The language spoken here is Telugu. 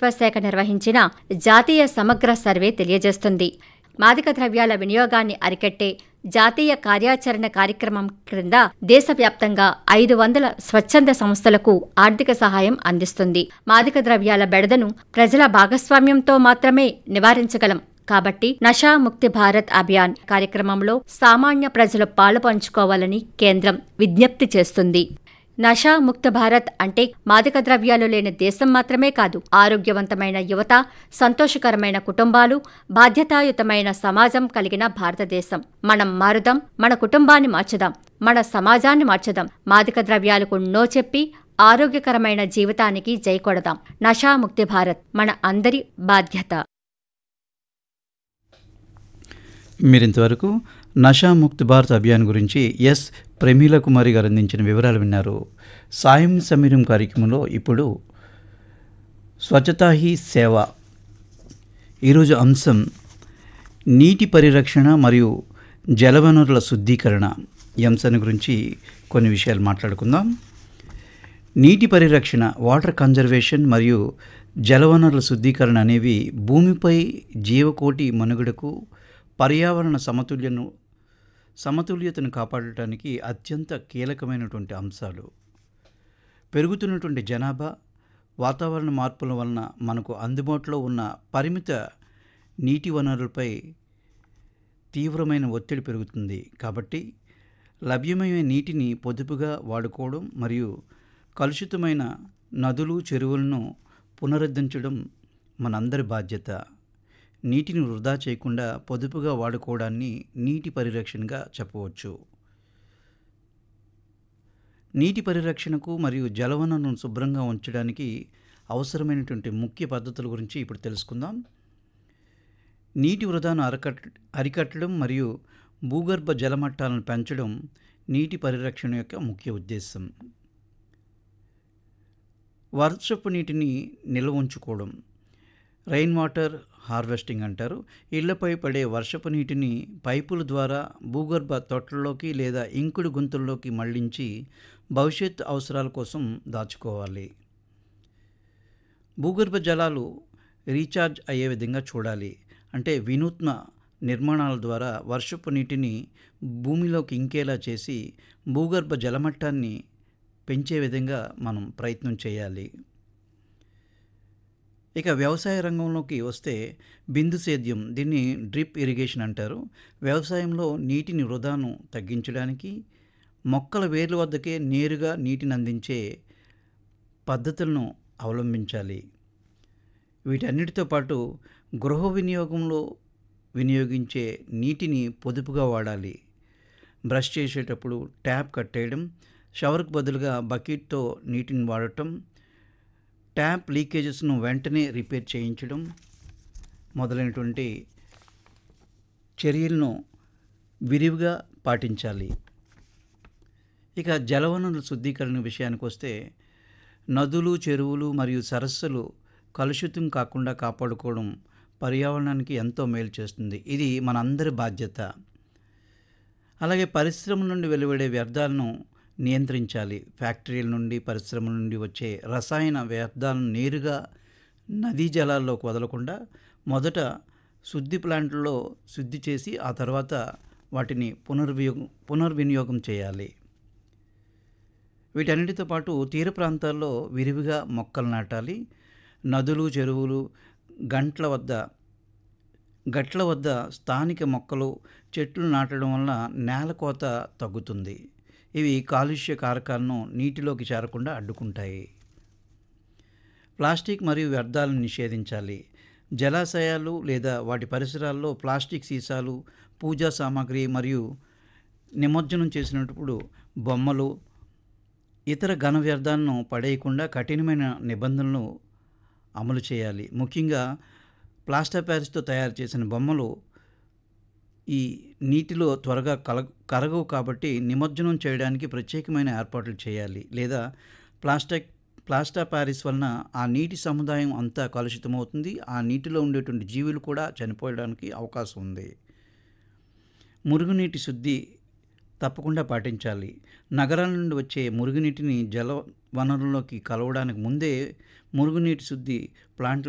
మంత్రిత్వ శాఖ నిర్వహించిన జాతీయ సమగ్ర సర్వే తెలియజేస్తుంది మాదక ద్రవ్యాల వినియోగాన్ని అరికట్టే జాతీయ కార్యాచరణ కార్యక్రమం క్రింద దేశవ్యాప్తంగా ఐదు వందల స్వచ్ఛంద సంస్థలకు ఆర్థిక సహాయం అందిస్తుంది మాదక ద్రవ్యాల బెడదను ప్రజల భాగస్వామ్యంతో మాత్రమే నివారించగలం కాబట్టి నషా ముక్తి భారత్ అభియాన్ కార్యక్రమంలో సామాన్య ప్రజలు పాలు పంచుకోవాలని కేంద్రం విజ్ఞప్తి చేస్తుంది నషా ముక్త భారత్ అంటే మాదక ద్రవ్యాలు లేని దేశం మాత్రమే కాదు ఆరోగ్యవంతమైన యువత సంతోషకరమైన కుటుంబాలు బాధ్యతాయుతమైన సమాజం కలిగిన భారతదేశం మనం మారుదాం మన కుటుంబాన్ని మార్చుదాం మన సమాజాన్ని మార్చుదాం మాదక ద్రవ్యాలకు నో చెప్పి ఆరోగ్యకరమైన జీవితానికి జై కొడదాం నషా ముక్తి భారత్ మన అందరి బాధ్యత మీరింతవరకు నషా ముక్త్ భారత్ అభియాన్ గురించి ఎస్ ప్రమీల కుమారి గారు అందించిన వివరాలు విన్నారు సాయం సమీరం కార్యక్రమంలో ఇప్పుడు స్వచ్ఛతా హీ సేవ ఈరోజు అంశం నీటి పరిరక్షణ మరియు జలవనరుల శుద్ధీకరణ ఈ అంశాన్ని గురించి కొన్ని విషయాలు మాట్లాడుకుందాం నీటి పరిరక్షణ వాటర్ కన్జర్వేషన్ మరియు జలవనరుల శుద్ధీకరణ అనేవి భూమిపై జీవకోటి మనుగడకు పర్యావరణ సమతుల్యను సమతుల్యతను కాపాడటానికి అత్యంత కీలకమైనటువంటి అంశాలు పెరుగుతున్నటువంటి జనాభా వాతావరణ మార్పుల వలన మనకు అందుబాటులో ఉన్న పరిమిత నీటి వనరులపై తీవ్రమైన ఒత్తిడి పెరుగుతుంది కాబట్టి లభ్యమయ్యే నీటిని పొదుపుగా వాడుకోవడం మరియు కలుషితమైన నదులు చెరువులను పునరుద్ధరించడం మనందరి బాధ్యత నీటిని వృధా చేయకుండా పొదుపుగా వాడుకోవడాన్ని నీటి పరిరక్షణగా చెప్పవచ్చు నీటి పరిరక్షణకు మరియు జలవనరులను శుభ్రంగా ఉంచడానికి అవసరమైనటువంటి ముఖ్య పద్ధతుల గురించి ఇప్పుడు తెలుసుకుందాం నీటి వృధాను అరకట్ అరికట్టడం మరియు భూగర్భ జలమట్టాలను పెంచడం నీటి పరిరక్షణ యొక్క ముఖ్య ఉద్దేశం వర్షపు నీటిని నిల్వ ఉంచుకోవడం రెయిన్ వాటర్ హార్వెస్టింగ్ అంటారు ఇళ్లపై పడే వర్షపు నీటిని పైపుల ద్వారా భూగర్భ తొట్లలోకి లేదా ఇంకుడు గుంతల్లోకి మళ్లించి భవిష్యత్ అవసరాల కోసం దాచుకోవాలి భూగర్భ జలాలు రీఛార్జ్ అయ్యే విధంగా చూడాలి అంటే వినూత్న నిర్మాణాల ద్వారా వర్షపు నీటిని భూమిలోకి ఇంకేలా చేసి భూగర్భ జలమట్టాన్ని పెంచే విధంగా మనం ప్రయత్నం చేయాలి ఇక వ్యవసాయ రంగంలోకి వస్తే బిందు సేద్యం దీన్ని డ్రిప్ ఇరిగేషన్ అంటారు వ్యవసాయంలో నీటిని వృధాను తగ్గించడానికి మొక్కల వేర్ల వద్దకే నేరుగా నీటిని అందించే పద్ధతులను అవలంబించాలి వీటన్నిటితో పాటు గృహ వినియోగంలో వినియోగించే నీటిని పొదుపుగా వాడాలి బ్రష్ చేసేటప్పుడు ట్యాప్ కట్టేయడం షవర్కు బదులుగా బకెట్తో నీటిని వాడటం ట్యాప్ లీకేజెస్ను వెంటనే రిపేర్ చేయించడం మొదలైనటువంటి చర్యలను విరివిగా పాటించాలి ఇక జలవనరుల శుద్ధీకరణ విషయానికి వస్తే నదులు చెరువులు మరియు సరస్సులు కలుషితం కాకుండా కాపాడుకోవడం పర్యావరణానికి ఎంతో మేలు చేస్తుంది ఇది మనందరి బాధ్యత అలాగే పరిశ్రమల నుండి వెలువడే వ్యర్థాలను నియంత్రించాలి ఫ్యాక్టరీల నుండి పరిశ్రమల నుండి వచ్చే రసాయన వ్యర్థాలను నేరుగా నదీ జలాల్లోకి వదలకుండా మొదట శుద్ధి ప్లాంట్లలో శుద్ధి చేసి ఆ తర్వాత వాటిని పునర్వియోగం పునర్వినియోగం చేయాలి వీటన్నిటితో పాటు తీర ప్రాంతాల్లో విరివిగా మొక్కలు నాటాలి నదులు చెరువులు గంట్ల వద్ద గట్ల వద్ద స్థానిక మొక్కలు చెట్లు నాటడం వల్ల నేల కోత తగ్గుతుంది ఇవి కాలుష్య కారకాలను నీటిలోకి చేరకుండా అడ్డుకుంటాయి ప్లాస్టిక్ మరియు వ్యర్థాలను నిషేధించాలి జలాశయాలు లేదా వాటి పరిసరాల్లో ప్లాస్టిక్ సీసాలు పూజా సామాగ్రి మరియు నిమజ్జనం చేసినప్పుడు బొమ్మలు ఇతర ఘన వ్యర్థాలను పడేయకుండా కఠినమైన నిబంధనలు అమలు చేయాలి ముఖ్యంగా ప్లాస్టర్ ప్యారిస్తో తయారు చేసిన బొమ్మలు ఈ నీటిలో త్వరగా కల కరగవు కాబట్టి నిమజ్జనం చేయడానికి ప్రత్యేకమైన ఏర్పాట్లు చేయాలి లేదా ప్లాస్టిక్ ప్లాస్టర్ ప్యారిస్ వలన ఆ నీటి సముదాయం అంతా కలుషితమవుతుంది ఆ నీటిలో ఉండేటువంటి జీవులు కూడా చనిపోయడానికి అవకాశం ఉంది మురుగునీటి శుద్ధి తప్పకుండా పాటించాలి నగరాల నుండి వచ్చే మురుగునీటిని జల వనరుల్లోకి కలవడానికి ముందే మురుగునీటి శుద్ధి ప్లాంట్ల